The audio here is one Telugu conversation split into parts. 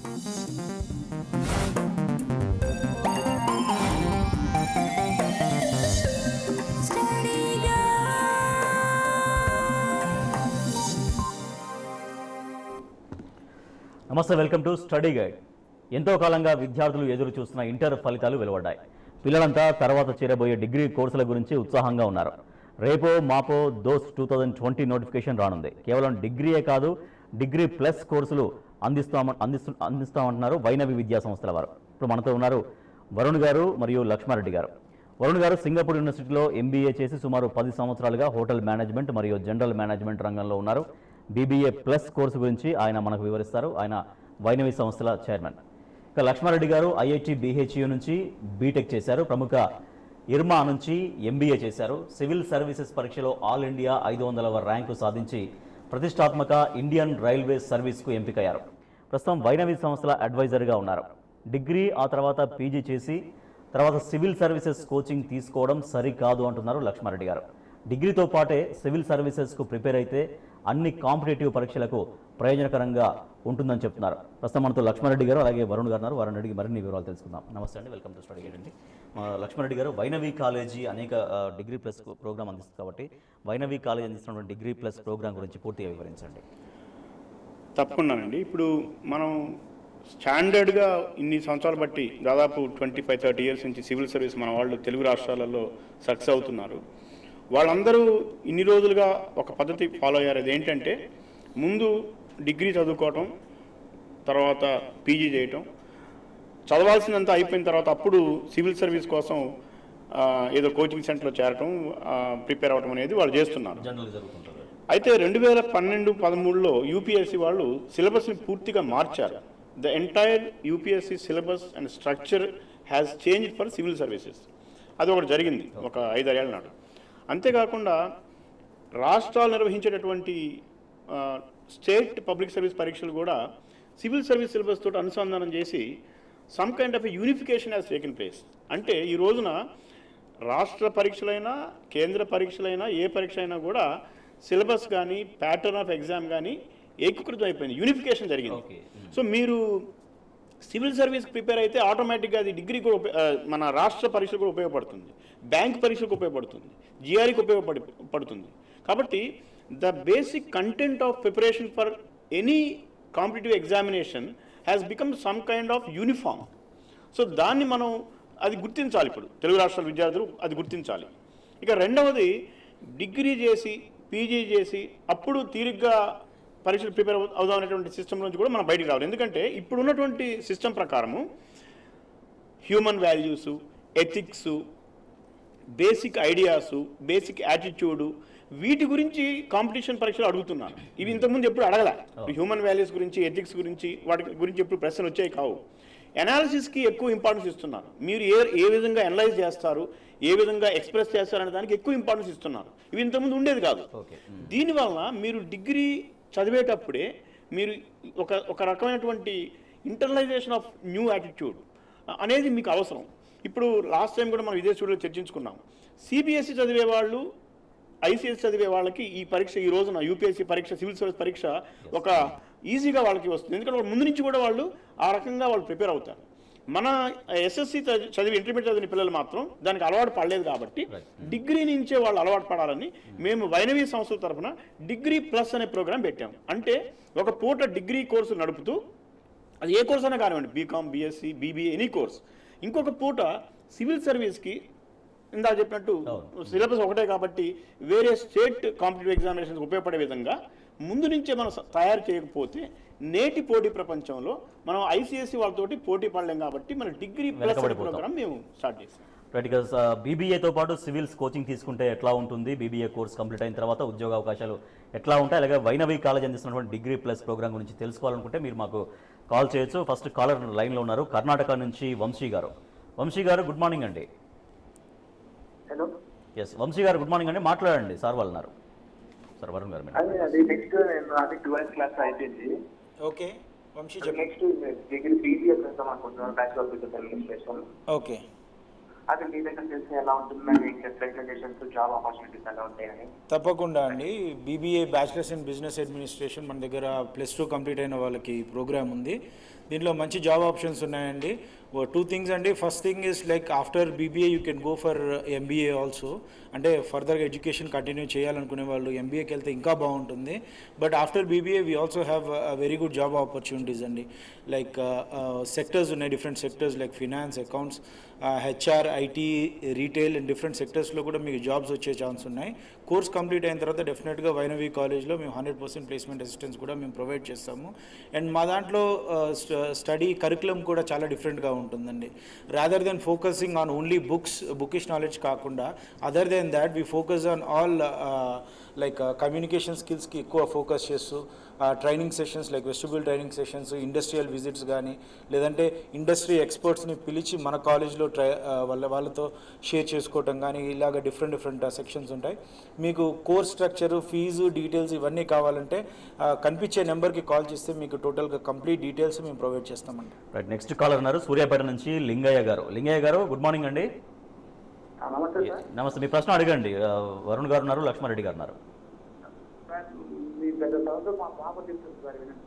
నమస్తే వెల్కమ్ టు స్టడీ గైడ్ ఎంతో కాలంగా విద్యార్థులు ఎదురు చూస్తున్న ఇంటర్ ఫలితాలు వెలువడ్డాయి పిల్లలంతా తర్వాత చేరబోయే డిగ్రీ కోర్సుల గురించి ఉత్సాహంగా ఉన్నారు రేపో మాపో DOST two thousand twenty notification రానుంది కేవలం డిగ్రీయే కాదు డిగ్రీ ప్లస్ కోర్సులు అందిస్తామ అందిస్తు అందిస్తామంటున్నారు వైనవి విద్యా సంస్థల వారు ఇప్పుడు మనతో ఉన్నారు వరుణ్ గారు మరియు లక్ష్మారెడ్డి గారు వరుణ్ గారు సింగపూర్ యూనివర్సిటీలో ఎంబీఏ చేసి సుమారు పది సంవత్సరాలుగా హోటల్ మేనేజ్మెంట్ మరియు జనరల్ మేనేజ్మెంట్ రంగంలో ఉన్నారు బీబీఏ ప్లస్ కోర్సు గురించి ఆయన మనకు వివరిస్తారు ఆయన వైనవి సంస్థల చైర్మన్ ఇక లక్ష్మారెడ్డి గారు ఐఐటి బీహెచ్యూ నుంచి బీటెక్ చేశారు ప్రముఖ ఇర్మా నుంచి ఎంబీఏ చేశారు సివిల్ సర్వీసెస్ పరీక్షలో ఆల్ ఇండియా ఐదు వందలవ ర్యాంకు సాధించి ప్రతిష్టాత్మక ఇండియన్ రైల్వే సర్వీస్కు ఎంపికయ్యారు ప్రస్తుతం వైనవి సంస్థల అడ్వైజర్గా ఉన్నారు డిగ్రీ ఆ తర్వాత పీజీ చేసి తర్వాత సివిల్ సర్వీసెస్ కోచింగ్ తీసుకోవడం సరికాదు అంటున్నారు లక్ష్మారెడ్డి గారు డిగ్రీతో పాటే సివిల్ సర్వీసెస్కు ప్రిపేర్ అయితే అన్ని కాంపిటేటివ్ పరీక్షలకు ప్రయోజనకరంగా ఉంటుందని చెప్తున్నారు ప్రస్తుతం మనతో లక్ష్మారెడ్డి గారు అలాగే వరుణ్ గారు ఉన్నారు వారిని అడిగి మరిన్ని వివరాలు తెలుసుకుందాం నమస్తే అండి వెల్కమ్ టు స్టడీ గైడ్ అండి మా లక్ష్మారెడ్డి గారు వైనవి కాలేజీ అనేక ఆ, డిగ్రీ ప్లస్ ప్రోగ్రామ్ అందిస్తుంది కాబట్టి వైనవి కాలేజీ అందిస్తున్నటువంటి డిగ్రీ ప్లస్ ప్రోగ్రామ్ గురించి పూర్తిగా వివరించండి తప్పకుండానండి ఇప్పుడు మనం స్టాండర్డ్గా ఇన్ని సంవత్సరాలు బట్టి దాదాపు ట్వంటీ ఫైవ్ థర్టీ ఇయర్స్ నుంచి సివిల్ సర్వీస్ మన వాళ్ళు తెలుగు రాష్ట్రాలలో సక్సెస్ అవుతున్నారు వాళ్ళందరూ ఇన్ని రోజులుగా ఒక పద్ధతి ఫాలో అయ్యారు అదేంటంటే ముందు డిగ్రీ చదువుకోవటం తర్వాత పీజీ చేయటం చదవాల్సినంత అయిపోయిన తర్వాత అప్పుడు సివిల్ సర్వీస్ కోసం ఆ, ఏదో కోచింగ్ సెంటర్లో చేరటం ప్రిపేర్ అవ్వటం అనేది వాళ్ళు చేస్తున్నారు జనరల్ జరుగుతుంటుంది అయితే రెండు వేల పన్నెండు పదమూడులో యూపీఎస్సీ వాళ్ళు సిలబస్ని పూర్తిగా మార్చారు the entire UPSC syllabus and structure has change for civil services అది ఒకటి జరిగింది ఒక ఐదారేళ్ల నాడు అంతేకాకుండా రాష్ట్రాలు నిర్వహించేటటువంటి ఆ, స్టేట్ పబ్లిక్ సర్వీస్ పరీక్షలు కూడా సివిల్ సర్వీస్ సిలబస్ తోటి అనుసంధానం చేసి some kind of unification has taken place అంటే ఈ రోజున రాష్ట్ర పరీక్షలైనా కేంద్ర పరీక్షలైనా ఏ పరీక్ష అయినా కూడా సిలబస్ కానీ ప్యాటర్న్ ఆఫ్ ఎగ్జామ్ కానీ ఏకీకృతం అయిపోయింది యూనిఫికేషన్ జరిగింది ఓకే సో మీరు సివిల్ సర్వీస్కి ప్రిపేర్ అయితే ఆటోమేటిక్గా అది డిగ్రీ కూడా ఉప- ఆ, మన రాష్ట్ర పరీక్షకు కూడా ఉపయోగపడుతుంది బ్యాంక్ పరీక్షకు ఉపయోగపడుతుంది జిఆర్ఈకి ఉపయోగపడి పడుతుంది కాబట్టి the basic content of preparation for any competitive examination has become some kind of uniform so దాన్ని మనం అది గుర్తించాలి ఇప్పుడు తెలుగు రాష్ట్రాల విద్యార్థులు అది గుర్తించాలి ఇక రెండవది డిగ్రీ చేసి పీజీ చేసి అప్పుడు తీరిగ్గా పరీక్షలు ప్రిపేర్ అవుదాం అనేటువంటి సిస్టమ్ నుంచి కూడా మనం బయటికి రావాలి ఎందుకంటే ఇప్పుడు ఉన్నటువంటి సిస్టమ్ ప్రకారము human values ethics basic ideas basic attitude వీటి గురించి కాంపిటీషన్ పరీక్షలు అడుగుతున్నారు ఇవి ఇంతకుముందు ఎప్పుడు అడగల హ్యూమన్ వాల్యూస్ గురించి ఎథిక్స్ గురించి వాటి గురించి ఎప్పుడు ప్రశ్నలు వచ్చాయి కావు అనాలిసిస్కి ఎక్కువ ఇంపార్టెన్స్ ఇస్తున్నారు మీరు ఏ ఏ విధంగా అనలైజ్ చేస్తారు ఏ విధంగా ఎక్స్ప్రెస్ చేస్తారు అనే దానికి ఎక్కువ ఇంపార్టెన్స్ ఇస్తున్నారు ఇవి ఇంతకుముందు ఉండేది కాదు ఓకే దీనివల్ల మీరు డిగ్రీ చదివేటప్పుడే మీరు ఒక ఒక రకమైనటువంటి ఇంటర్నలైజేషన్ ఆఫ్ న్యూ యాటిట్యూడ్ అనేది మీకు అవసరం ఇప్పుడు లాస్ట్ టైం కూడా మనం ఇదే స్టూడియోలో చర్చించుకున్నాం సిబిఎస్ఈ చదివే వాళ్ళు ఐసీఎస్ చదివే వాళ్ళకి ఈ పరీక్ష ఈ రోజున యూపీఎస్సీ పరీక్ష సివిల్ సర్వీస్ పరీక్ష ఒక ఈజీగా వాళ్ళకి వస్తుంది ఎందుకంటే వాళ్ళు ముందు నుంచి కూడా వాళ్ళు ఆ రకంగా వాళ్ళు ప్రిపేర్ అవుతారు మన ఎస్ఎస్సి చదివి ఇంటర్మీడియట్ చదివిన పిల్లలు మాత్రం దానికి అలవాటు పడలేదు కాబట్టి డిగ్రీ నుంచే వాళ్ళు అలవాటు పడాలని మేము వైనవి సంస్థల తరఫున డిగ్రీ ప్లస్ అనే ప్రోగ్రాం పెట్టాము అంటే ఒక పూట డిగ్రీ కోర్సు నడుపుతూ అది ఏ కోర్స్ అయినా కానివ్వండి BCom BSc BBA any course ఇంకొక పూట సివిల్ సర్వీస్కి ఇందా చెప్పినట్టు సిలబస్ ఒకటే కాబట్టి వేరే స్టేట్ కాంపిటేటివ్ ఎగ్జామినేషన్స్ ఉపయోగపడే విధంగా ముందు నుంచే మనం స- తయారు చేయకపోతే నేటి పోటీ ప్రపంచంలో మనం ఐసీఎస్సీ వాళ్ళతోటి పోటీ పడలేం కాబట్టి మన డిగ్రీ ప్లస్ వెనకబడిపోతాం. ప్రోగ్రామ్ మేము స్టార్ట్ చేసాం రైట్ ఇక బీబీఏతో పాటు సివిల్స్ కోచింగ్ తీసుకుంటే ఎట్లా ఉంటుంది బీబీఏ కోర్స్ కంప్లీట్ అయిన తర్వాత ఉద్యోగ అవకాశాలు ఎట్లా ఉంటాయి అలాగే వైనవి కాలేజ్ అందిస్తున్నటువంటి డిగ్రీ ప్లస్ ప్రోగ్రామ్ గురించి తెలుసుకోవాలనుకుంటే మీరు మాకు కాల్ చేయొచ్చు ఫస్ట్ కాలర్ లైన్లో ఉన్నారు కర్ణాటక నుంచి వంశీ గారు వంశీ గారు గుడ్ మార్నింగ్ అండి హలో ఎస్ వంశీ గారు గుడ్ మార్నింగ్ అండి మాట్లాడండి సార్ వాళ్ళు ఉన్నారు సార్ వరుణ్ గారు మీరు అదే అది నెక్స్ట్ నేను అది ట్వెల్త్ క్లాస్ అయిపోయింది ఓకే వంశీ చెప్పు నెక్స్ట్ డిగ్రీ బీబీఎస్ చేద్దాం అనుకుంటున్నాను బ్యాచులర్ బిజినెస్ అడ్మినిస్ట్రేషన్ ఓకే అది మీ దగ్గర తెలిసి ఎలా ఉంటుందని ఇంకా స్పెషలైజేషన్స్ జాబ్ ఆపర్చునిటీస్ ఎలా ఉంటాయని తప్పకుండా అండి BBA bachelors in business administration మన దగ్గర ప్లస్ టూ కంప్లీట్ అయిన వాళ్ళకి ప్రోగ్రామ్ ఉంది దీంట్లో మంచి జాబ్ ఆప్షన్స్ ఉన్నాయండి టూ థింగ్స్ అండి first thing is like after BBA you can go for MBA also అంటే ఫర్దర్గా ఎడ్యుకేషన్ కంటిన్యూ చేయాలనుకునే వాళ్ళు ఎంబీఏకి వెళ్తే ఇంకా బాగుంటుంది but after BBA we also have very good job opportunities అండి లైక్ సెక్టర్స్ ఉన్నాయి different sectors like finance accounts HR IT retail and different సెక్టర్స్లో కూడా మీకు జాబ్స్ వచ్చే ఛాన్స్ ఉన్నాయి కోర్స్ కంప్లీట్ అయిన తర్వాత డెఫినెట్గా వైనవీ కాలేజ్లో మేము హండ్రెడ్ పర్సెంట్ ప్లేస్మెంట్ అసిస్టెన్స్ కూడా మేము ప్రొవైడ్ చేస్తాము అండ్ మా దాంట్లో స్టడీ కరికులం కూడా చాలా డిఫరెంట్గా ఉంటుందండి rather than focusing on only books bookish knowledge కాకుండా other than that we focus on all like communication స్కిల్స్కి ఎక్కువ ఫోకస్ చేస్తూ training sessions like vestibule training sessions industrial visits కానీ లేదంటే ఇండస్ట్రీ ఎక్స్పర్ట్స్ని పిలిచి మన కాలేజ్లో ట్రై వాళ్ళ వాళ్ళతో షేర్ చేసుకోవటం కానీ ఇలాగ డిఫరెంట్ డిఫరెంట్ సెక్షన్స్ ఉంటాయి మీకు కోర్స్ స్ట్రక్చర్ ఫీజు డీటెయిల్స్ ఇవన్నీ కావాలంటే ఆ, కనిపించే నెంబర్కి కాల్ చేస్తే మీకు టోటల్గా కంప్లీట్ డీటెయిల్స్ మేము ప్రొవైడ్ చేస్తామండి రైట్ నెక్స్ట్ కాలర్ ఉన్నారు సూర్యాపేట నుంచి లింగయ్య గారు లింగయ్య గారు గుడ్ మార్నింగ్ అండి ఆ, నమస్తే సార్ నమస్తే మీ ప్రశ్న అడగండి ఆ, వరుణ్ గారు ఉన్నారు లక్ష్మారెడ్డి గారు ఉన్నారు సార్, మీ పెద్ద సౌండ్ మా పాప చెప్తుంది సార్ వినండి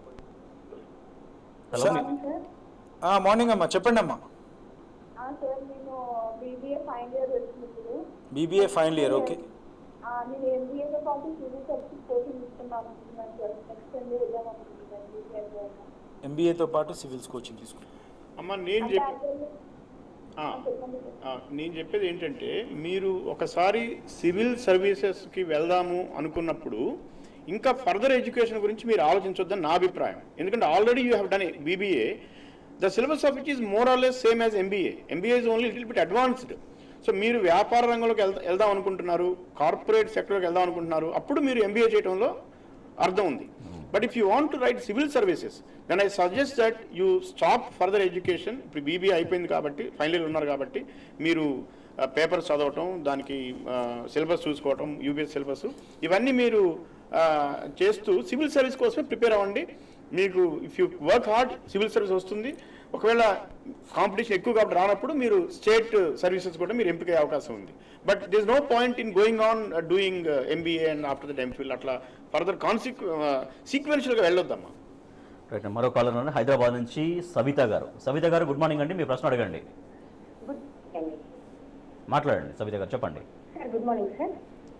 హలో సార్. మీ- మార్నింగ్ అమ్మా చెప్పండి అమ్మా ఆ, సార్ నేను బీబీఏ ఫైనల్ ఇయర్ వచ్చింది ఇప్పుడు బీబీఏ ఫైనల్ ఇయర్ ఓకే ఆ, నేను ఎంబీఏతో పాటు సివిల్ సర్వీస్ కోచింగ్ ఇస్తున్నాను అనుకుంటున్నాను సార్ నెక్స్ట్ ఎంబీఏ వద్దాం అనుకుంటున్నాను బీబీఏ ఎంబీఏతో పాటు సివిల్స్ కోచింగ్ తీసుకుంటాం అమ్మ నేను అంటే చెప్పి actually- ఆ, ఆ, చెప్పండి సార్ ఆ, నేను చెప్పేది ఏంటంటే మీరు ఒకసారి సివిల్ సర్వీసెస్కి వెళ్దాము అనుకున్నప్పుడు ఇంకా ఫర్దర్ ఎడ్యుకేషన్ గురించి మీరు ఆలోచించొద్దని నా అభిప్రాయం ఎందుకంటే already you have done BBA the syllabus of which is more or less same as MBA MBA is only little bit advanced so మీరు వ్యాపార రంగంలోకి వెళ్తా వెళ్దాం అనుకుంటున్నారు కార్పొరేట్ సెక్టర్లోకి వెళ్దాం అనుకుంటున్నారు అప్పుడు మీరు ఎంబీఏ చేయడంలో అర్థం ఉంది but if you want to write civil services then I suggest that you stop further education ఇప్పుడు బీబీఏ అయిపోయింది కాబట్టి ఫైనల్ ఇయర్ ఉన్నారు కాబట్టి మీరు పేపర్స్ చదవటం దానికి సిలబస్ చూసుకోవటం యూపీఎస్ సిలబస్ ఇవన్నీ మీరు ఆ, చేస్తూ సివిల్ సర్వీస్ కోసమే ప్రిపేర్ అవ్వండి మీకు if you work hard civil service వస్తుంది ఒకవేళ కాంపిటీషన్ ఎక్కువ కాబట్టి రానప్పుడు మీరు స్టేట్ సర్వీసెస్ కూడా మీరు ఎంపిక అయ్యే అవకాశం ఉంది but this no point in going on doing MBA and after that MPhil అట్లా ఫర్దర్ కాన్సిక్ సీక్వెన్షియల్గా వెళ్ళొద్దమ్మా రైట్ మరో కాలర్ ఉన్నారు హైదరాబాద్ నుంచి సవిత గారు సవిత గారు గుడ్ మార్నింగ్ అండి మీ ప్రశ్న అడగండి గుడ్ అండి మాట్లాడండి సవిత గారు చెప్పండి sir good morning sir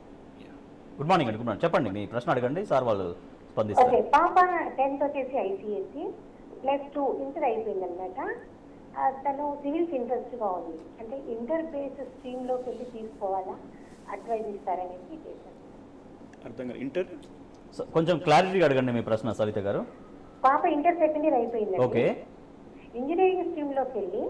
good morning అండి గుడ్ మార్నింగ్ చెప్పండి మీ ప్రశ్న అడగండి సార్ వాళ్ళు ఓకే స్పందిస్తారు పాప టెన్త్ వచ్చేసి ఐసీఎస్సి ప్లస్ టూ ఇంటర్ అయిపోయింది అనమాట తను సివిల్స్ ఇంట్రెస్ట్గా ఉంది అంటే ఇంటర్ బేస్ స్ట్రీమ్లోకి వెళ్ళి తీసుకోవాలా అడ్వైజ్ ఇస్తారనేసి చేశాను అర్థం కాదు ఇంటర్ సో కొంచెం క్లారిటీగా అడగండి మీ ప్రశ్న సవిత గారు పాప ఇంటర్ సెకండ్ ఇయర్ అయిపోయింది ఓకే ఇంజనీరింగ్ స్ట్రీమ్లోకి వెళ్ళి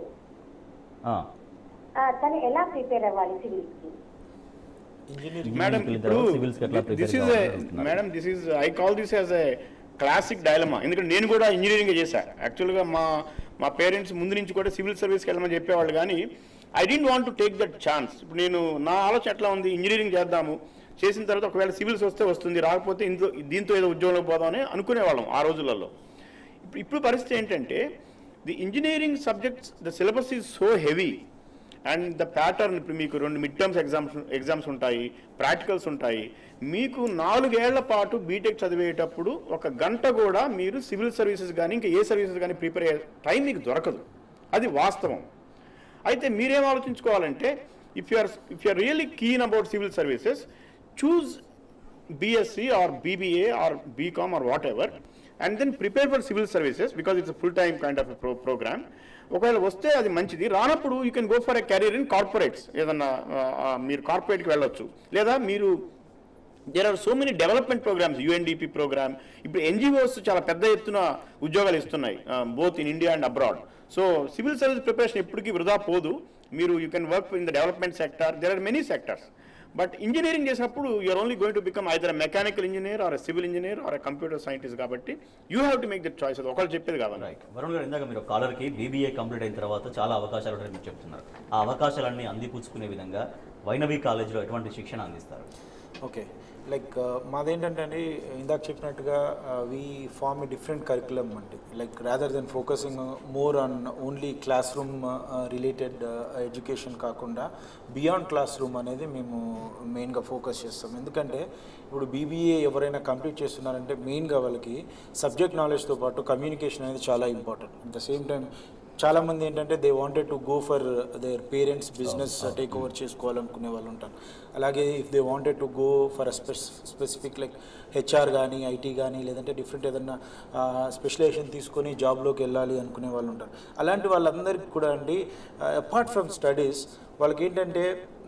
ఆ, ఆ, తను ఎలా ప్రిపేర్ అవ్వాలి సివిల్స్కి ఇంజనీరింగ్ మేడం వెళ్ళిన ఇప్పుడు తర్వాత civils కి ఎట్లా prepare దిస్ ఈజ్ కావాలని అడుగుతున్నారు. Madam this is I call this as a classic dilemma ఎందుకంటే నేను కూడా ఇంజనీరింగ్ చేశా యాక్చువల్గా మా మా పేరెంట్స్ ముందు నుంచి కూడా సివిల్ సర్వీస్కి వెళ్ళమని చెప్పేవాళ్ళు కానీ I don't want to take that chance ఇప్పుడు నేను నా ఆలోచన ఎట్లా ఉంది ఇంజనీరింగ్ చేద్దాము చేసిన తర్వాత ఒకవేళ సివిల్స్ వస్తే వస్తుంది రాకపోతే ఇంట్లో దీంతో ఏదో ఉద్యోగంలోకి పోదామని అనుకునేవాళ్ళం ఆ రోజులలో ఇప్పుడు ఇప్పుడు పరిస్థితి ఏంటంటే the engineering subjects the syllabus is so heavy and the pattern ఇప్పుడు మీకు రెండు మిడ్ టర్మ్స్ ఎగ్జామ్స్ ఎగ్జామ్స్ ఉంటాయి ప్రాక్టికల్స్ ఉంటాయి మీకు నాలుగేళ్ల పాటు బీటెక్ చదివేటప్పుడు ఒక గంట కూడా మీరు సివిల్ సర్వీసెస్ కానీ ఇంకా ఏ సర్వీసెస్ కానీ ప్రిపేర్ అయ్యే టైం మీకు దొరకదు అది వాస్తవం అయితే మీరేం ఆలోచించుకోవాలంటే if you are if you are really keen about civil services choose BSc or BBA or BCom or whatever, and then prepare for civil services because it's a full-time kind of a pro- program. ఒకవేళ వస్తే అది మంచిది రానప్పుడు you can go for a career in corporates ఏదన్నా ఆ, ఆ, మీరు కార్పొరేట్కి వెళ్ళొచ్చు లేదా మీరు there are so many development programs UNDP program ఇప్పుడు ఎన్జిఓస్ చాలా పెద్ద ఎత్తున ఉద్యోగాలు ఇస్తున్నాయి both in India and abroad so civil service preparation ఎప్పటికీ వృధా పోదు మీరు you can work in the development sector there are many sectors but engineering చేసినప్పుడు you're only going to become either mechanical engineer are civil engineer or computer scientist కాబట్టి you have to make that choice అది ఒకళ్ళు చెప్పేది కావాలి రైట్ వరుణ్ గారు ఇందాక మీరు కాలర్కి బీబీఏ కంప్లీట్ అయిన తర్వాత చాలా అవకాశాలు ఉంటాయని మీరు చెప్తున్నారు ఆ అవకాశాలన్నీ అందిపుచ్చుకునే విధంగా వైనవి కాలేజీలో ఎటువంటి శిక్షణ అందిస్తారు ఓకే లైక్ మాదేంటంటే అండి ఇందాక చెప్పినట్టుగా we form a different curriculum అండి like rather than focusing more on only class room related education కాకుండా బియాండ్ క్లాస్ రూమ్ అనేది మేము మెయిన్గా ఫోకస్ చేస్తాం ఎందుకంటే ఇప్పుడు బీబీఏ ఎవరైనా కంప్లీట్ చేస్తున్నారంటే మెయిన్గా వాళ్ళకి సబ్జెక్ట్ నాలెడ్జ్తో పాటు కమ్యూనికేషన్ అనేది చాలా important at the same time చాలా మంది ఏంటంటే they wanted to go for their parents business take over చేసుకోవాలనుకునే వాళ్ళు ఉంటారు అలాగే if they wanted to go for a specific like HR కానీ ఐటీ కానీ లేదంటే డిఫరెంట్ ఏదన్నా స్పెషలైజేషన్ తీసుకొని జాబ్లోకి వెళ్ళాలి అనుకునే వాళ్ళు ఉంటారు అలాంటి వాళ్ళందరికీ కూడా అండి అపార్ట్ ఫ్రమ్ స్టడీస్ వాళ్ళకి ఏంటంటే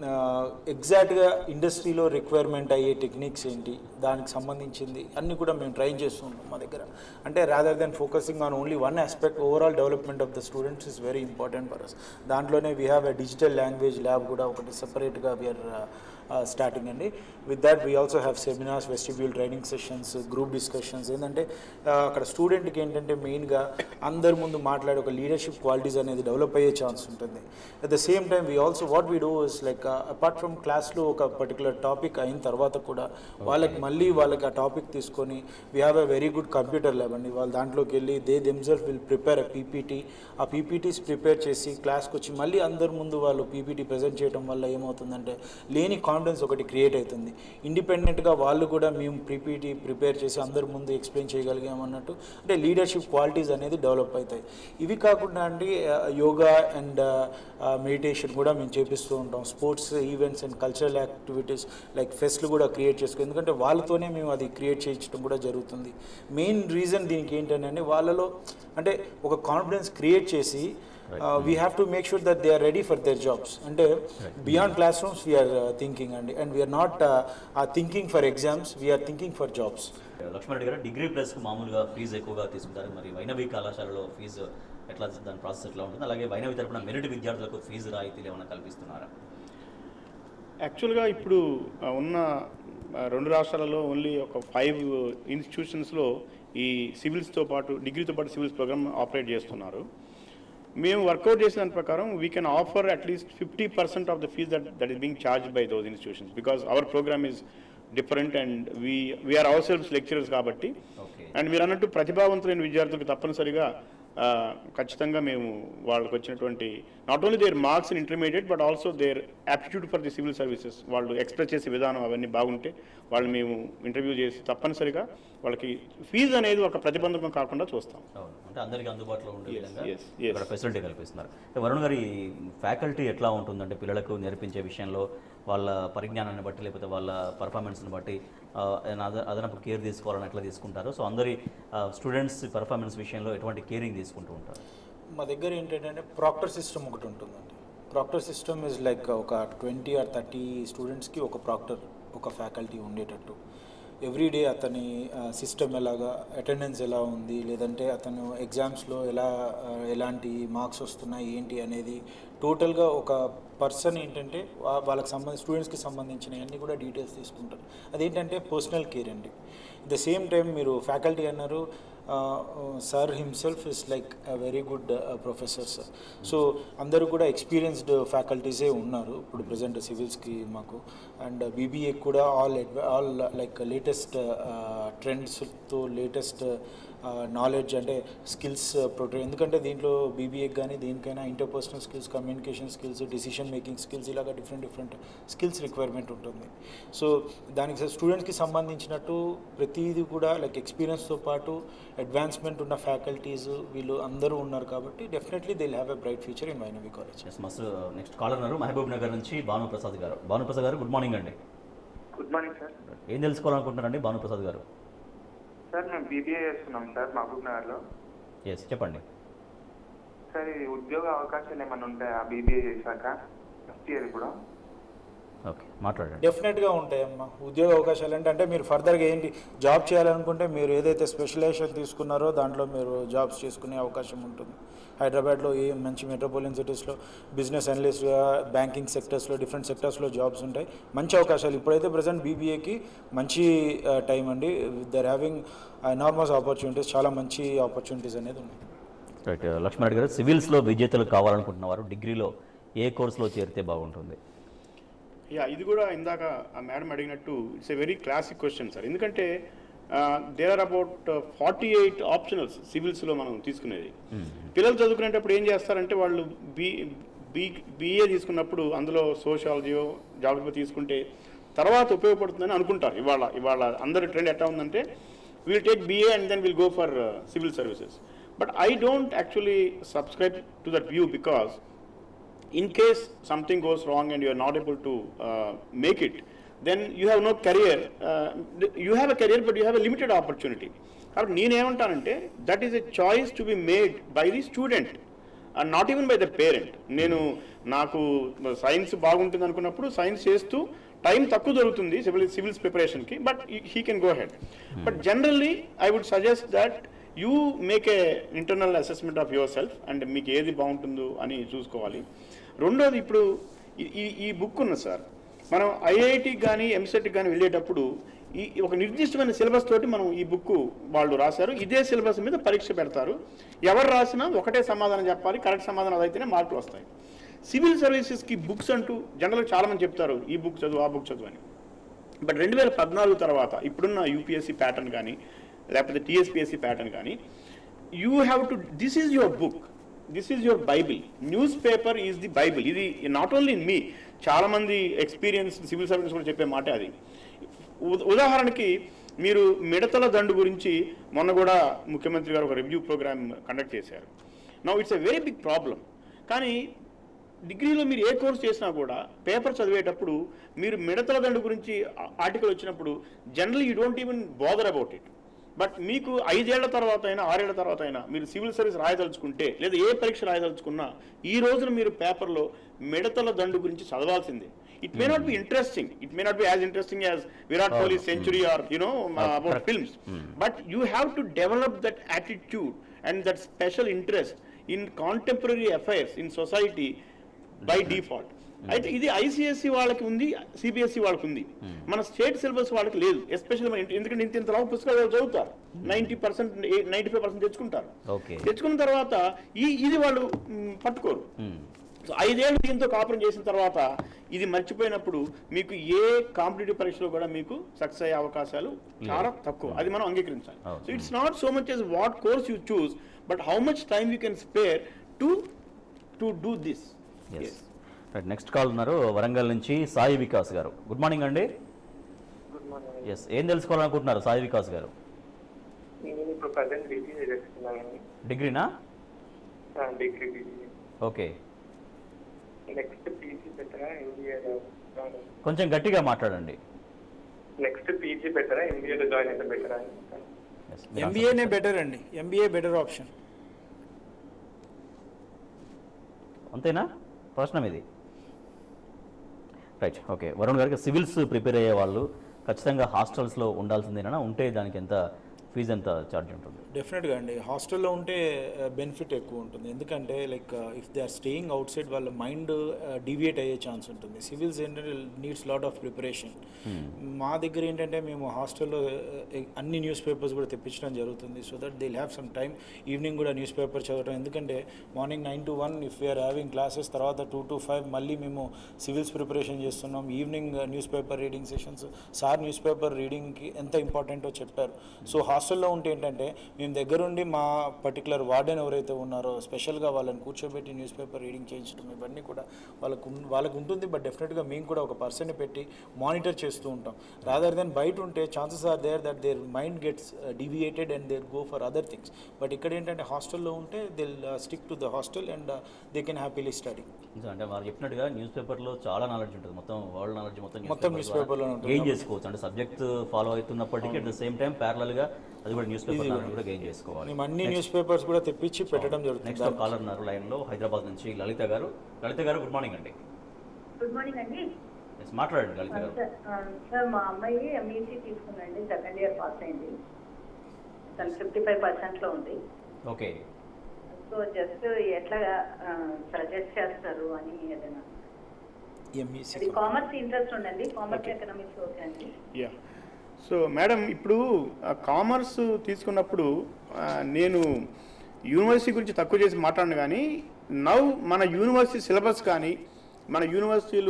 ఎగ్జాక్ట్గా ఇండస్ట్రీలో రిక్వైర్మెంట్ అయ్యే టెక్నిక్స్ ఏంటి దానికి సంబంధించింది అన్నీ కూడా మేము ట్రై చేస్తూ ఉంటాం మా దగ్గర అంటే rather than focusing on only one aspect overall development of the students is very important for us దాంట్లోనే we have a digital language lab కూడా ఒకటి సెపరేట్గా వీఆర్ స్టార్టింగ్ అండి with that we also have seminars vestibule training sessions group discussions ఏంటంటే uh, అక్కడ స్టూడెంట్కి ఏంటంటే మెయిన్గా అందరి ముందు మాట్లాడే ఒక లీడర్షిప్ క్వాలిటీస్ అనేది డెవలప్ అయ్యే ఛాన్స్ ఉంటుంది at the same time we also what we do is like apart from క్లాస్లో ఒక పర్టికులర్ టాపిక్ అయిన తర్వాత కూడా వాళ్ళకి మళ్ళీ వాళ్ళకి ఆ టాపిక్ తీసుకొని we have a very good computer lab అండి వాళ్ళు దాంట్లోకి వెళ్ళి they themself will prepare a PPT ఆ పీపీటీస్ ప్రిపేర్ చేసి క్లాస్కి వచ్చి మళ్ళీ అందరి ముందు వాళ్ళు పీపీటీ ప్రజెంట్ చేయడం వల్ల ఏమవుతుందంటే లేని కాన్ఫిడెన్స్ ఒకటి క్రియేట్ అవుతుంది ఇండిపెండెంట్గా వాళ్ళు కూడా మేము పీపీటీ ప్రిపేర్ చేసి అందరి ముందు ఎక్స్ప్లెయిన్ చేయగలిగామన్నట్టు అంటే లీడర్షిప్ క్వాలిటీస్ అనేది డెవలప్ అవుతాయి ఇవి కాకుండా అండి యోగా అండ్ మెడిటేషన్ కూడా మేము చేపిస్తూ ఉంటాం sports events and cultural activities like ఫెస్ట్లు కూడా క్రియేట్ చేసుకో ఎందుకంటే వాళ్ళతోనే మేము అది క్రియేట్ చేయించడం కూడా జరుగుతుంది మెయిన్ రీజన్ దీనికి ఏంటంటే వాళ్ళలో అంటే ఒక కాన్ఫిడెన్స్ క్రియేట్ చేసి we have to make sure that they are ready for their jobs అంటే beyond class rooms we're thinking అండి and we're not thinking for exams we're thinking for jobs Laxman గారు డిగ్రీ ప్లస్ మామూలుగా ఫీజు ఎక్కువగా తీసుకుంటారు మరి వైనవి కళాశాలలో ఫీజు ఎట్లా దాని ప్రాసెస్ ఎట్లా ఉంటుంది అలాగే వైనవి తరపున మెరిట్ విద్యార్థులకు ఫీజు రాయితీలు ఏమైనా కల్పిస్తున్నారా యాక్చువల్గా ఇప్పుడు ఆ, ఉన్న ఆ, రెండు రాష్ట్రాలలో ఓన్లీ ఒక ఫైవ్ ఇన్స్టిట్యూషన్స్లో ఈ సివిల్స్తో పాటు డిగ్రీతో పాటు సివిల్స్ ప్రోగ్రామ్ ఆపరేట్ చేస్తున్నారు మేము వర్కౌట్ చేసిన దాని ప్రకారం we can offer at least fifty percent of the fees that that is being charge by those institutions because our program is different and we we're our selves lecturers కాబట్టి ఓకే అండ్ మీరు అన్నట్టు ప్రతిభావంతులైన విద్యార్థులకు తప్పనిసరిగా ఆ, ఖచ్చితంగా మేము వాళ్ళకి వచ్చినటువంటి not only their marks in intermediate but also their aptitude for the civil services వాళ్ళు ఎక్స్ప్రెస్ చేసే విధానం అవన్నీ బాగుంటే వాళ్ళు మేము ఇంటర్వ్యూ చేసి తప్పనిసరిగా వాళ్ళకి ఫీజు అనేది ఒక ప్రతిబంధకం కాకుండా చూస్తాం అవును అంటే అందరికీ అందుబాటులో ఉండే Yes, విధంగా yes, yes. ఇక్కడ ఫెసిలిటీ కల్పిస్తున్నారు అంటే వరుణ్ గారి ఫ్యాకల్టీ ఎట్లా ఉంటుందంటే పిల్లలకు నేర్పించే విషయంలో వాళ్ళ పరిజ్ఞానాన్ని బట్టి లేకపోతే వాళ్ళ పర్ఫార్మెన్స్ని బట్టి ఆ, ఏదైనా అద- అదనపు కేర్ తీసుకోవాలని ఎట్లా తీసుకుంటారు సో అందరి స్టూడెంట్స్ పర్ఫార్మెన్స్ విషయంలో ఎటువంటి కేరింగ్ తీసుకుంటూ ఉంటారు మా దగ్గర ఏంటంటే ప్రాక్టర్ సిస్టమ్ ఒకటి ఉంటుందండి ప్రాక్టర్ సిస్టమ్ ఇస్ లైక్ ఒక ట్వంటీ ఆర్ థర్టీ స్టూడెంట్స్కి ఒక ప్రాక్టర్ ఒక ఫ్యాకల్టీ ఉండేటట్టు ఎవ్రీడే అతని సిస్టమ్ ఎలాగా అటెండెన్స్ ఎలా ఉంది లేదంటే అతను ఎగ్జామ్స్లో ఎలా ఆ, ఎలాంటి మార్క్స్ వస్తున్నాయి ఏంటి అనేది టోటల్గా ఒక పర్సన్ ఏంటంటే వా- వాళ్ళకి సంబంధించి స్టూడెంట్స్కి సంబంధించిన అన్ని కూడా డీటెయిల్స్ తీసుకుంటారు అదేంటంటే పర్సనల్ కేర్ అండి ద సేమ్ టైం మీరు ఫ్యాకల్టీ అన్నారు sir himself is like a very good professor sir so అందరూ కూడా ఎక్స్పీరియన్స్డ్ ఫ్యాకల్టీసే ఉన్నారు ఇప్పుడు ప్రజెంట్ సివిల్స్కి మాకు అండ్ బీబీఏ కూడా ఆల్ ఆల్ లైక్ లేటెస్ట్ ట్రెండ్స్తో లేటెస్ట్ నాలెడ్జ్ అంటే స్కిల్స్ ప్రొటె ఎందుకంటే దీంట్లో బీబీఏకి కానీ దేనికైనా interpersonal skills communication skills decision making skills ఇలాగ డిఫరెంట్ డిఫరెంట్ స్కిల్స్ రిక్వైర్మెంట్ ఉంటుంది సో దానికి స్టూడెంట్స్కి సంబంధించినట్టు ప్రతిదీ కూడా లైక్ ఎక్స్పీరియన్స్తో పాటు అడ్వాన్స్మెంట్ ఉన్న ఫ్యాకల్టీస్ వీళ్ళు అందరూ ఉన్నారు కాబట్టి definitely they have a bright future in వైనవి కాలేజ్ ఎస్ మస్తు నెక్స్ట్ కాలర్ ఉన్నారు మహబూబ్ నగర్ నుంచి భానుప్రసాద్ గారు భానుప్రసాద్ గారు గుడ్ మార్నింగ్ అండి గుడ్ మార్నింగ్ సార్ ఏం తెలుసుకోవాలనుకుంటున్నారండి భానుప్రసాద్ గారు సార్ మేము బీబీఏ చేస్తున్నాం సార్ మహబూబ్ నగర్లో ఎస్ చెప్పండి సార్ ఇది ఉద్యోగ అవకాశాలు ఏమైనా ఉంటాయా బీబీఏ చేశాక ఫస్ట్ ఇయర్ కూడా ఓకే మాట్లాడండి డెఫినెట్గా ఉంటాయమ్మా ఉద్యోగ అవకాశాలు అంటే అంటే మీరు ఫర్దర్గా ఏంటి జాబ్ చేయాలనుకుంటే మీరు ఏదైతే స్పెషలైజేషన్ తీసుకున్నారో దాంట్లో మీరు జాబ్స్ చేసుకునే అవకాశం ఉంటుంది హైదరాబాద్లో ఏ మంచి మెట్రోపాలియన్ సిటీస్లో బిజినెస్ అనలిస్ట్గా బ్యాంకింగ్ సెక్టర్స్లో డిఫరెంట్ సెక్టర్స్లో జాబ్స్ ఉంటాయి మంచి అవకాశాలు ఇప్పుడైతే ప్రజెంట్ బీబీఏకి మంచి టైం అండి దర్ హ్యావింగ్ ఎనార్మస్ ఆపర్చునిటీస్ చాలా మంచి ఆపర్చునిటీస్ అనేది ఉన్నాయి రైట్ లక్ష్మణ్ గారు సివిల్స్లో విజేతలు కావాలనుకుంటున్న వారు డిగ్రీలో ఏ కోర్సులో చేరితే బాగుంటుంది యా ఇది కూడా ఇందాక ఆ మేడం అడిగినట్టు it's a very classic question sir ఎందుకంటే there are about forty eight optionals సివిల్స్లో మనం తీసుకునేది పిల్లలు చదువుకునేటప్పుడు ఏం చేస్తారంటే వాళ్ళు బీ బీ బీఏ తీసుకున్నప్పుడు అందులో సోషాలజీయో జాగ్రఫీ తీసుకుంటే తర్వాత ఉపయోగపడుతుందని అనుకుంటారు ఇవాళ ఇవాళ అందరి ట్రెండ్ ఎట్లా ఉందంటే will take BA and then will go for civil services but I don't actually subscribe to that view because in case something goes wrong and you are not able to uh, make it, then you have no career. Uh, you have a career, but you have a limited opportunity. కాబట్టి నేనేమంటానంటే that is a choice to be made by the student and not even by the parent నేను నాకు సైన్స్ బాగుంటుంది అనుకున్నప్పుడు సైన్స్ చేస్తూ టైం తక్కువ దొరుకుతుంది సివిల్ సివిల్స్ ప్రిపరేషన్కి but he can go head but generally I would suggest that you make a internal assessment of your self and మీకు ఏది బాగుంటుందో అని చూసుకోవాలి రెండోది ఇప్పుడు ఈ- ఈ ఈ బుక్ ఉంది సార్ మనం ఐఐటికి కానీ ఎంసెట్కి కానీ వెళ్ళేటప్పుడు ఈ ఒక నిర్దిష్టమైన సిలబస్ తోటి మనం ఈ బుక్ వాళ్ళు రాశారు ఇదే సిలబస్ మీద పరీక్ష పెడతారు ఎవరు రాసినా ఒకటే సమాధానం చెప్పాలి కరెక్ట్ సమాధానం అదైతేనే మార్కులు వస్తాయి సివిల్ సర్వీసెస్కి బుక్స్ అంటూ జనరల్గా చాలామంది చెప్తారు ఈ బుక్ చదువు ఆ బుక్ చదువు అని బట్ రెండు వేల పద్నాలుగు తర్వాత ఇప్పుడున్న యూపీఎస్సీ ప్యాటర్న్ కానీ లేకపోతే టీఎస్పీఎస్సీ ప్యాటర్న్ కానీ you have to this is your book this is your bible news paper is the bible ఇది నాట్ ఓన్లీ ఇన్ మీ చాలామంది ఎక్స్పీరియన్స్ సివిల్ సర్వీస్ కూడా చెప్పే మాట అది ఉద- ఉదాహరణకి మీరు మిడతల దండు గురించి మొన్న కూడా ముఖ్యమంత్రి గారు ఒక రివ్యూ ప్రోగ్రామ్ కండక్ట్ చేశారు now it's a very big problem కానీ డిగ్రీలో మీరు ఏ కోర్స్ చేసినా కూడా పేపర్ చదివేటప్పుడు మీరు మిడతల దండు గురించి ఆర్టికల్ వచ్చినప్పుడు general you don't even bother about it but మీకు ఐదేళ్ల తర్వాత అయినా ఆరేళ్ల తర్వాత అయినా మీరు సివిల్ సర్వీస్ రాయదలుచుకుంటే లేదా ఏ పరీక్ష రాయదలుచుకున్నా ఈ రోజున మీరు పేపర్లో మిడతల దండు గురించి చదవాల్సిందే it may not be interesting it may not be as interesting as Virat Kohli century or you know about correct. Films but you have to develop that attitude and that special interest in contemporary affairs in society by default అయితే ఇది ఐసిఎస్సి వాళ్ళకి ఉంది సిబిఎస్ఈ వాళ్ళకి ఉంది మన స్టేట్ సిలబస్ వాళ్ళకి లేదు ఎస్పెషల్లీ మన ఇంటి- ఎందుకంటే ఇంత ఇంతలా పుస్తకాలు వాళ్ళు చదువుతారు ninety percent ninety five percent తెచ్చుకుంటారు ఓకే తెచ్చుకున్న తర్వాత ఈ ఇది వాళ్ళు మ్, పట్టుకోరు సో ఐదేళ్ళు దీంతో కాపురం చేసిన తర్వాత ఇది మర్చిపోయినప్పుడు మీకు ఏ కాంపిటేటివ్ పరీక్షలో కూడా మీకు సక్సెస్ అయ్యే అవకాశాలు చాలా తక్కువ అది మనం అంగీకరించాలి అవును. So it's not so much as what course you choose but how much time you can spare to to do this yes right next call ఉన్నారు వరంగల్ నుంచి సాయి వికాస్ గారు గుడ్ మార్నింగ్ అండి గుడ్ మార్నింగ్ ఎస్ ఏం తెలుసుకోవాలనుకుంటున్నారు సాయి వికాస్ గారు నేను ఇప్పుడు ప్రజెంట్ డిగ్రీ చేస్తున్నానండి డిగ్రీనా degree degree okay next PG బెటరా ఎంబీఏ కొంచెం గట్టిగా మాట్లాడండి నెక్స్ట్ పీజీ బెటరా ఎంబీఏలో జాయిన్ అయితే బెటరా Yes, మీరు ఎంబీఏనే answer బెటర్ అండి ఎంబీఏ బెటర్ ఆప్షన్ అంతేనా ప్రశ్న ఇది రైట్ ఓకే వరుణ్ గారికి సివిల్స్ ప్రిపేర్ అయ్యే వాళ్ళు ఖచ్చితంగా హాస్టల్స్లో ఉండాల్సిందేనా ఉంటే దానికి ఎంత ఫీజు ఎంత ఛార్జ్ ఉంటుంది డెఫినెట్గా అండి హాస్టల్లో ఉంటే బెనిఫిట్ ఎక్కువ ఉంటుంది ఎందుకంటే like if they are staying outside వాళ్ళ మైండ్ డివియేట్ అయ్యే ఛాన్స్ ఉంటుంది సివిల్స్ ఏంటంటే నీడ్స్ లాట్ ఆఫ్ ప్రిపరేషన్ మా దగ్గర ఏంటంటే మేము హాస్టల్లో అన్ని న్యూస్ పేపర్స్ కూడా తెప్పించడం జరుగుతుంది so that they have some time evening కూడా న్యూస్ పేపర్ చదవడం ఎందుకంటే morning nine to one if we're having classes తర్వాత టూ టు ఫైవ్ మళ్ళీ మేము సివిల్స్ ప్రిపరేషన్ చేస్తున్నాం evening news paper reading sessions sir news paper రీడింగ్కి ఎంత ఇంపార్టెంటో చెప్పారు సో హాస్టల్లో ఉంటే ఏంటంటే మేము దగ్గరుండి మా పర్టికులర్ వార్డెన్ ఎవరైతే ఉన్నారో స్పెషల్గా వాళ్ళని కూర్చోబెట్టి న్యూస్ పేపర్ రీడింగ్ చేయించడం ఇవన్నీ కూడా వాళ్ళకు ఉన్- వాళ్ళకు ఉంటుంది బట్ డెఫినెట్గా మేము కూడా ఒక పర్సన్ని పెట్టి మానిటర్ చేస్తూ ఉంటాం రాదర్ దెన్ బయట ఉంటే chances are there that their mind gets deviated and their go for other things but ఇక్కడ ఏంటంటే హాస్టల్లో ఉంటే they stick to the hostel and they can happily study నిజం అంటే వారు చెప్పినట్టుగా న్యూస్ పేపర్లో చాలా నాలెడ్జ్ ఉంటుంది మొత్తం వరల్డ్ నాలెడ్జ్ మొత్తం మొత్తం newspaper లోనే ఉంటుంది. గెయిన్ చేసుకోవచ్చు అంటే సబ్జెక్ట్ ఫాలో అవుతున్నప్పటికీ అట్ ద సేమ్ టైం గా అది కూడా న్యూస్ పేపర్ నాలెడ్జ్ కూడా గెయిన్ చేసుకోవాలి మేము అన్ని న్యూస్ పేపర్స్ కూడా తెప్పించి పెట్టడం నెక్స్ట్ జరుగుతుంది కాలర్ ఉన్నారు లైన్లో హైదరాబాద్ నుంచి లలిత గారు లలిత గారు గుడ్ మార్నింగ్ అండి గుడ్ మార్నింగ్ అండి Yes, మాట్లాడండి లలిత గారు సార్ ఆ, సార్ మా అమ్మాయి ఎంఈసీ తీసుకుందండి సెకండ్ ఇయర్ పాస్ అయింది తను ఫిఫ్టీ ఫైవ్ పర్సెంట్లో ఉంది ఓకే సో జస్ట్ ఎట్లా సజెస్ట్ చేస్తారు అని ఏదైనా ఎంఈసీ అది కామర్స్ ఇంట్రెస్ట్ ఉండండి కామర్స్ Okay. ఎకనామిక్స్ ఓకే అండి యా సో మేడం ఇప్పుడు కామర్స్ తీసుకున్నప్పుడు ఆ, నేను యూనివర్సిటీ గురించి తక్కువ చేసి మాట్లాడను కానీ నవ్ మన యూనివర్సిటీ సిలబస్ కానీ మన యూనివర్సిటీలు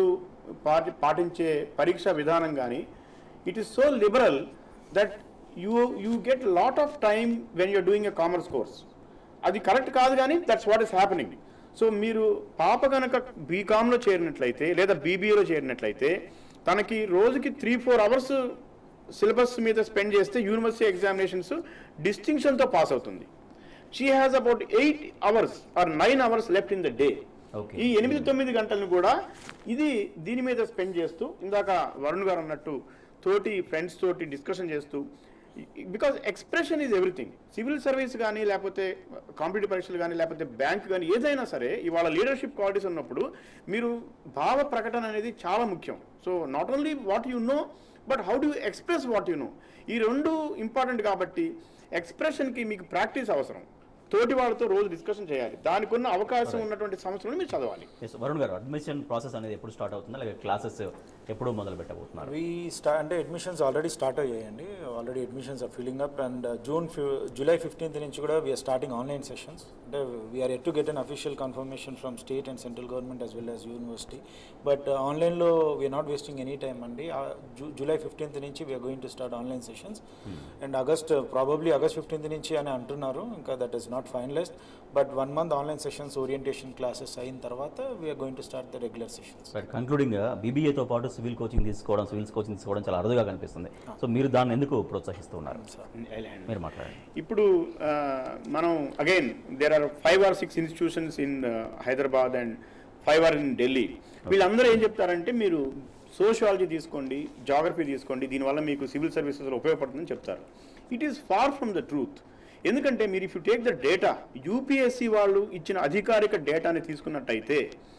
పాటి పాటించే పరీక్ష విధానం కానీ it is so liberal that you you get lot of time when you're doing a commerce course అది కరెక్ట్ కాదు కానీ that's what is happening so మీరు పాప కనుక బీకామ్లో చేరినట్లయితే లేదా బీబీఏలో చేరినట్లయితే తనకి రోజుకి త్రీ ఫోర్ అవర్స్ సిలబస్ మీద స్పెండ్ చేస్తే యూనివర్సిటీ ఎగ్జామినేషన్స్ డిస్టింక్షన్తో పాస్ అవుతుంది she has about eight hours or nine hours left in the day Okay. ఈ ఎనిమిది తొమ్మిది గంటలను కూడా ఇది దీని మీద స్పెండ్ చేస్తూ ఇందాక వరుణ్ గారు అన్నట్టు తోటి ఫ్రెండ్స్ తోటి డిస్కషన్ చేస్తూ because expression is everything civil service కానీ లేకపోతే కాంపిటేటివ్ పరీక్షలు కానీ లేకపోతే బ్యాంక్ కానీ ఏదైనా సరే ఇవాళ లీడర్షిప్ క్వాలిటీస్ ఉన్నప్పుడు మీరు భావ ప్రకటన అనేది చాలా ముఖ్యం so not only what you know but how do express what you know ఈ రెండు ఇంపార్టెంట్ కాబట్టి ఎక్స్ప్రెషన్కి మీకు ప్రాక్టీస్ అవసరం తోటి వాళ్ళతో రోజు డిస్కషన్ చేయాలి దానికి ఉన్న అవకాశం ఉన్నటువంటి సంవత్సరాలు మీరు చదవాలి ఎస్ వరుణ్ గారు అడ్మిషన్ ప్రాసెస్ అనేది ఎప్పుడు స్టార్ట్ అవుతుంది అలాగే క్లాసెస్ ఎప్పుడు మొదలు పెట్టబోతున్నారు వీ స్టా అంటే అడ్మిషన్స్ ఆల్రెడీ స్టార్ట్ అయ్యాయండి already admissions are filling up and June July fifteenth నుంచి కూడా వీఆర్ స్టార్టింగ్ ఆన్లైన్ సెషన్స్ అంటే we're yet to get an official confirmation from state and central government as well as university but ఆన్లైన్లో we're not wasting any time అండి జూలై ఫిఫ్టీన్త్ నుంచి we're going to start online sessions and August probably August fifteenth నుంచి అని అంటున్నారు ఇంకా that is not finalised but one month online sessions orientation classes అయిన తర్వాత we're going to start the regular sessions right concluding బీబీఏతో పాటు సివిల్ కోచింగ్ తీసుకోవడం సివిల్స్ కోచింగ్ తీసుకోవడం చాలా అరుదుగా కనిపిస్తుంది సో మీరు దాన్ని ఎందుకు ప్రోత్సహిస్తూ ఉన్నారు మీరు మాట్లాడండి ఇప్పుడు ఆ, మనం again there are five or six institutions in Hyderabad and five or in Delhi వీళ్ళందరూ ఏం చెప్తారంటే మీరు సోషియాలజీ తీసుకోండి జాగ్రఫీ తీసుకోండి దీనివల్ల మీకు సివిల్ సర్వీసెస్లో ఉపయోగపడుతుందని చెప్తారు it is far from the truth ఎందుకంటే మీరు if you take the data UPSC వాళ్ళు ఇచ్చిన అధికారిక డేటాని తీసుకున్నట్టయితే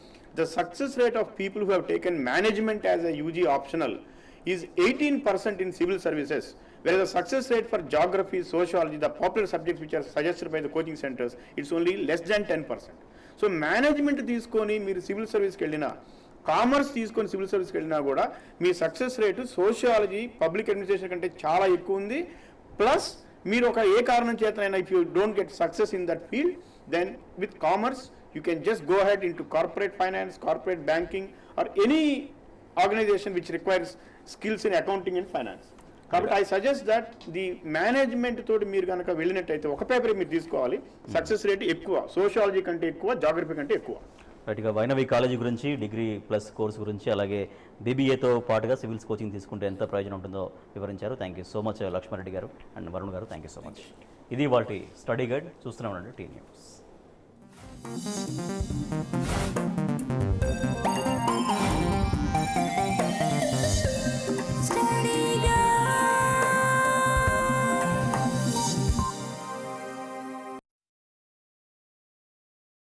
the success rate of people who have taken management as a UG optional is 18% in civil services, whereas the success rate for geography, sociology, the popular subjects which are suggested by the coaching centers, it's only less than 10%. So management తీసుకొని మీరు సివిల్ సర్వీస్కి వెళ్ళినా కామర్స్ తీసుకొని సివిల్ సర్వీస్కి వెళ్ళినా కూడా మీ success rate sociology public administration కంటే చాలా ఎక్కువ ఉంది ప్లస్ మీరు ఒక ఏ కారణం చేతనైనా if you don't get success in that field then with commerce you can just go head into corporate finance corporate banking or any organization which requires skills in accounting and finance కాబట్టి I suggest that the management తోటి మీరు కనుక వెళ్ళినట్టయితే ఒక పేపర్ మీరు తీసుకోవాలి సక్సెస్ రేట్ ఎక్కువ సోషియాలజీ కంటే ఎక్కువ జాగ్రఫీ కంటే ఎక్కువ రైట్గా వైనవి కాలేజీ గురించి డిగ్రీ ప్లస్ కోర్స్ గురించి అలాగే బీబీఏతో పాటుగా సివిల్స్ కోచింగ్ తీసుకుంటే ఎంత ప్రయోజనం ఉంటుందో వివరించారు thank you so much Lakshmareddy గారు అండ్ వరుణ్ గారు థ్యాంక్ యూ సో మచ్ ఇది వాటి స్టడీ గైడ్ చూస్తూనే ఉండండి టీ న్యూస్